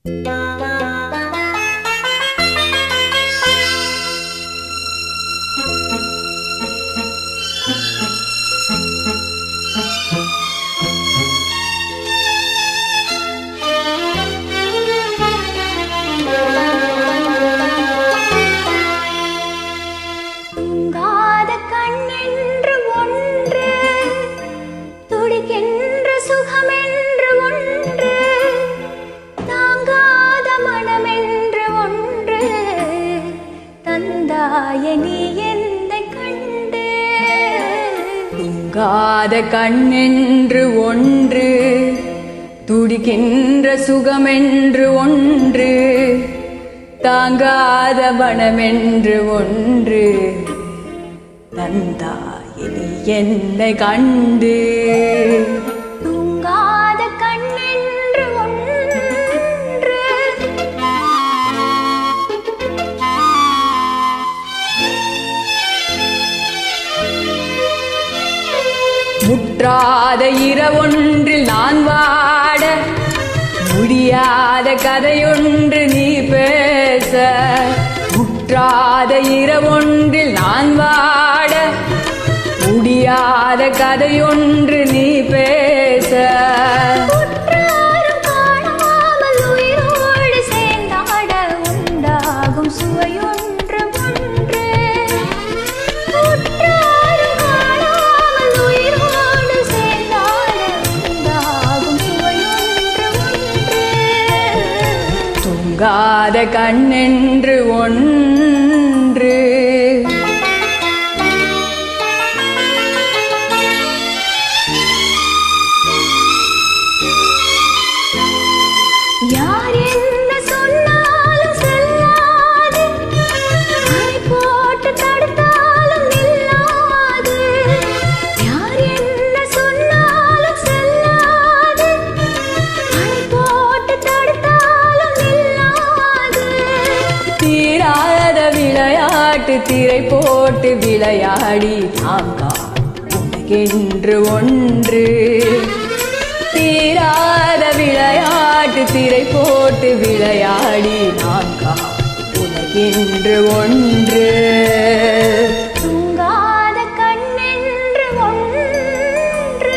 தூங்காத கண்ணென்று ஒன்று துடிக்கின்ற சுகமென்று ஒன்று தாங்காத மனமென்று ஒன்று தந்தாய நீ என்னை கண்டு தூங்காத கண்ணென்று ஒன்று துடிக்கின்ற சுகமென்று ஒன்று தாங்காத மனமென்று ஒன்று தந்தாயினி என்னை கண்டு தூங்காத கண்ணென்று ஒன்று முற்றாத இரவொன்றில் நான் வாட முடியாத கதையொன்று நீ பேச முற்றாத இரவொன்றில் நான் வாட முடியாத கதையொன்று நீ பேச குற்றாலம் காணாமல் உயிரோடு சேர்ந்தாட உண்டாகும் சுவையொன்று ஒன்று குற்றாலம் காணாமல் உயிரோடு சேர்ந்தாட உண்டாகும் சுவையொன்று ஒன்று தூங்காத கண்ணென்று ஒன்று யார் என்ன சொன்னாலும் செல்லாது அணை போட்டு தடுத்தாலும் நில்லாது யார் என்ன சொன்னாலும் செல்லாது அணை போட்டு தடுத்தாலும் நில்லாது தீராத விளையாட்டு திரை போட்டு விளையாடி தாங்கா உனக்கென்று ஒன்று தீராத விளையாட்டு திரை போட்டு விளையாடி நான்கா உனக்கென்று ஒன்று தூங்காத கண்ணென்று ஒன்று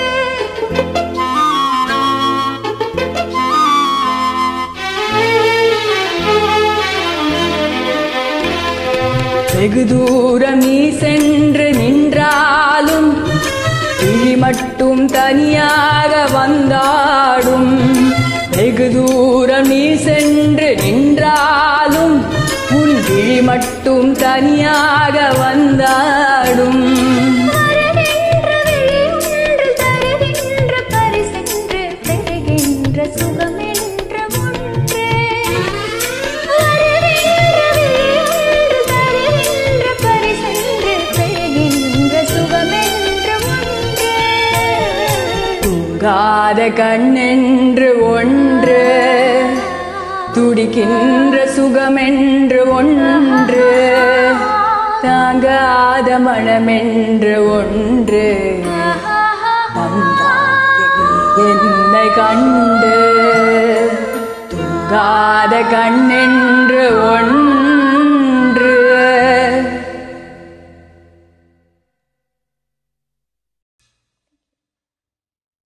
வெகு தூரம் நீ சென்று நின்றாலும் விழி மட்டும் தனியாக வந்தாடும் வெகு தூரம் நீ சென்று நின்றாலும் உன் விழி மட்டும் தனியாக வந்தாடும் வருகின்ற விழியொன்று தருகின்ற பரிசென்று பெறுகின்ற சுகமென்ற ஒன்று வருகின்ற விழியொன்று தருகின்ற பரிசென்று பெறுகின்ற சுகமென்ற ஒன்று தூங்காத கண்ணென்று ஒன்று துடிக்கின்ற சுகமென்று ஒன்று தாங்காத மனமென்று ஒன்று தந்தாயே நீ என்னை கண்டு தூங்காத கண்ணென்று ஒன்று